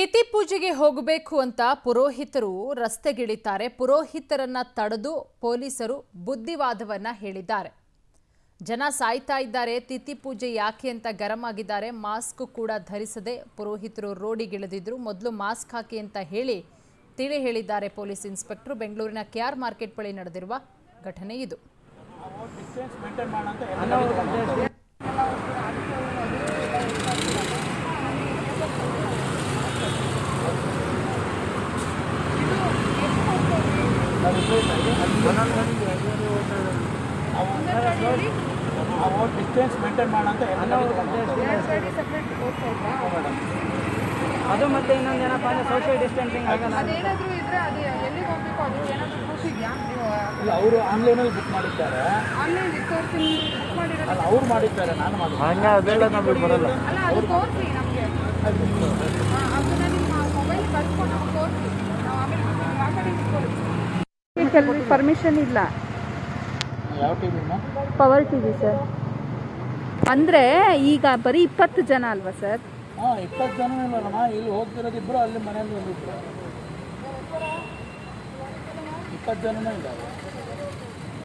ತಿಥಿ ಪೂಜೆಗೆ ಹೋಗಬೇಕು ಅಂತ ಪುರೋಹಿತರು ರಸ್ತೆಗಿಳಿತಾರೆ ಪುರೋಹಿತರನ್ನ ತಡೆದು ಪೊಲೀಸರು ಬುದ್ಧಿವಾದವನ್ನ ಹೇಳಿದ್ದಾರೆ ಜನ ಸಾಯ್ತಾ ಇದ್ದಾರೆ ತಿಥಿ ಪೂಜೆ ಯಾಕೆ ಅಂತ ಗರಂ ಆಗಿದ್ದಾರೆ ಮಾಸ್ಕ್ ಕೂಡ ಧರಿಸದೆ ಪುರೋಹಿತರು ರೋಡಿಗಿಳಿದಿದ್ರು ಮೊದಲು ಮಾಸ್ಕ್ ಹಾಕಿ ಅಂತ ಹೇಳಿ ತಿಳಿ ಹೇಳಿದ್ದಾರೆ ಪೊಲೀಸ್ ಇನ್ಸ್ಪೆಕ್ಟರ್ ಬೆಂಗಳೂರಿನ ಕೆಆರ್ ಮಾರ್ಕೆಟ್ ಬಳಿ ನಡೆದಿರುವ ಘಟನೆ ಇದು ಅವು ಡಿಸ್ಟೆನ್ಸ್ ಮೇಂಟೈನ್ ಮಾಡೋಣ ಅಂತ ಅದು ಮತ್ತೆ ಇನ್ನೊಂದು ಏನಪ್ಪ ಅಂದ್ರೆ ಸೋಷಿಯಲ್ ಡಿಸ್ಟೆನ್ಸಿಂಗ್ ಆಗಲ್ಲ ಅದೇನಾದ್ರೂ ಇದ್ರೆ ಅದು ಎಲ್ಲಿಗೆ ಹೋಗ್ಬೇಕು ಅದು ಏನಾದ್ರೂ ಪ್ರೂಫ್ ಇದೆಯಾ ನೀವು ಇಲ್ಲ ಅವರು ಆನ್ಲೈನಲ್ಲಿ ಬುಕ್ ಮಾಡಿದ್ದಾರೆ ಆನ್ಲೈನ್ ತೋರಿಸಿ ಬುಕ್ ಮಾಡಿರೋದು ಅಲ್ಲ ಅವ್ರು ಮಾಡಿದ್ದಾರೆ ನಾನು ಮಾಡಿ ಹಂಗೆ ಅದೆಲ್ಲ ನಮಗೆ ಬರಲ್ಲ ಅಲ್ಲ ಅದು ತೋರಿಸಿ ನಮಗೆ ಅದನ್ನ ನಿಮ್ಮ ಮೊಬೈಲ್ ಬರ್ಸ್ಕೊಂಡು ನಮ್ಗೆ ತೋರಿಸಿ ನಾವು ಆಮೇಲೆ ಮಾತಾಡಿ ಪರ್ಮಿಷನ್ ಇಲ್ಲ ಯಾವ ಟಿವಿನ ಪವರ್ ಟಿವಿ ಸರ್ ಅಂದ್ರೆ ಈಗ ಬರೀ ಇಪ್ಪತ್ತು ಜನ ಅಲ್ವಾ ಸರ್ ಹಾಂ ಇಪ್ಪತ್ತು ಜನ ಇಲ್ಲಮ್ಮ ಇಲ್ಲಿ ಹೋಗ್ತಿರೋದು ಇಬ್ಬರು ಅಲ್ಲಿ ಮನೆಯಲ್ಲಿ ಒಂದಿಬ್ಬರು ಇಪ್ಪತ್ತು ಜನನೂ ಇದ್ದಾರೆ